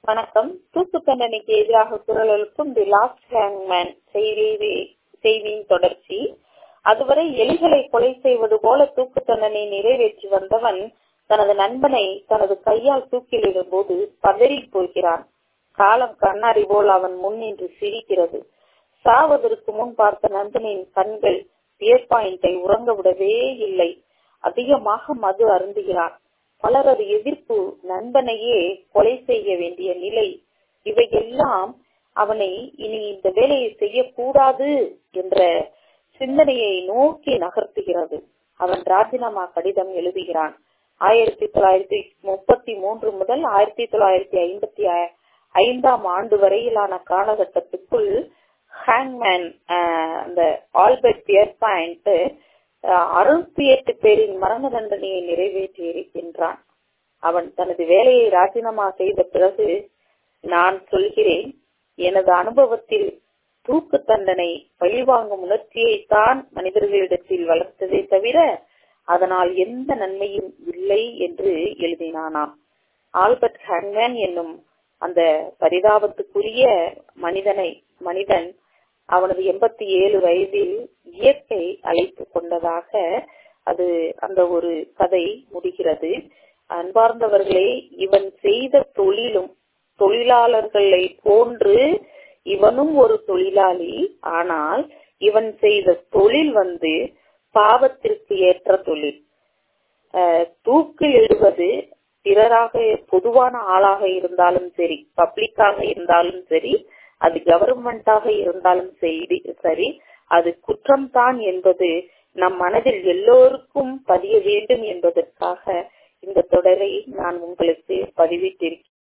வணக்கம் தூக்கு தண்டனைக்கு எதிராக குரல் எழுப்பும் தி லாஸ்ட் ஹேங்மேன் செய்தி செய்தியின் தொடர்ச்சி அதுவரை எலிகளை கொலை செய்வது போல தூக்கு தண்டனை நிறைவேற்றி வந்தவன் தனது நண்பனை தனது கையால் தூக்கிலிடும் போது பதறி போகிறான் காலம் கண்ணாடி போல் அவன் முன் நின்று சிரிக்கிறது சாவதற்கு முன் பார்த்த நண்பனின் கண்கள் பியர் பாயிண்டை உறங்க விடவே இல்லை அதிகமாக மது அருந்துகிறான் பலரது எதிர்ப்பு நண்பனையே கொலை செய்ய வேண்டிய நிலை இவையெல்லாம் அவனை இனி இந்த வேலையை செய்யக்கூடாது என்ற சிந்தனையை நோக்கி நகர்த்துகிறது அவன் ராஜினாமா கடிதம் எழுதுகிறான் ஆயிரத்தி தொள்ளாயிரத்தி முப்பத்தி மூன்று முதல் ஆயிரத்தி தொள்ளாயிரத்தி ஐம்பத்தி ஐந்தாம் ஆண்டு வரையிலான காலகட்டத்துக்குள் ஹேங்மேன் அந்த ஆல்பர்ட் பியர் பாயிண்ட் அறுபத்தி எட்டு பேரின் மரண தண்டனையை நிறைவேற்றி இருக்கின்றான் அவன் தனது வேலையை ராஜினாமா செய்த பிறகு நான் சொல்கிறேன் எனது அனுபவத்தில் தூக்கு தண்டனை பழிவாங்கும் உணர்ச்சியை தான் மனிதர்களிடத்தில் வளர்த்ததே தவிர அதனால் எந்த நன்மையும் இல்லை என்று எழுதினானாம் ஆல்பர்ட் ஹேங்மேன் என்னும் அந்த பரிதாபத்துக்குரிய மனிதனை மனிதன் அவனது எண்பத்தி ஏழு வயதில் இயற்கை அழைத்து கொண்டதாக அது அந்த ஒரு கதை முடிகிறது அன்பார்ந்தவர்களே இவன் செய்த தொழிலும் தொழிலாளர்களை போன்று இவனும் ஒரு தொழிலாளி ஆனால் இவன் செய்த தொழில் வந்து பாவத்திற்கு ஏற்ற தொழில் தூக்கில் இடுவது பிறராக பொதுவான ஆளாக இருந்தாலும் சரி பப்ளிக்காக இருந்தாலும் சரி அது கவர்மெண்டாக இருந்தாலும் சரி சரி அது குற்றம்தான் என்பது நம் மனதில் எல்லோருக்கும் பதிய வேண்டும் என்பதற்காக இந்த தொடரை நான் உங்களுக்கு பதிவிட்டிருக்கிறேன்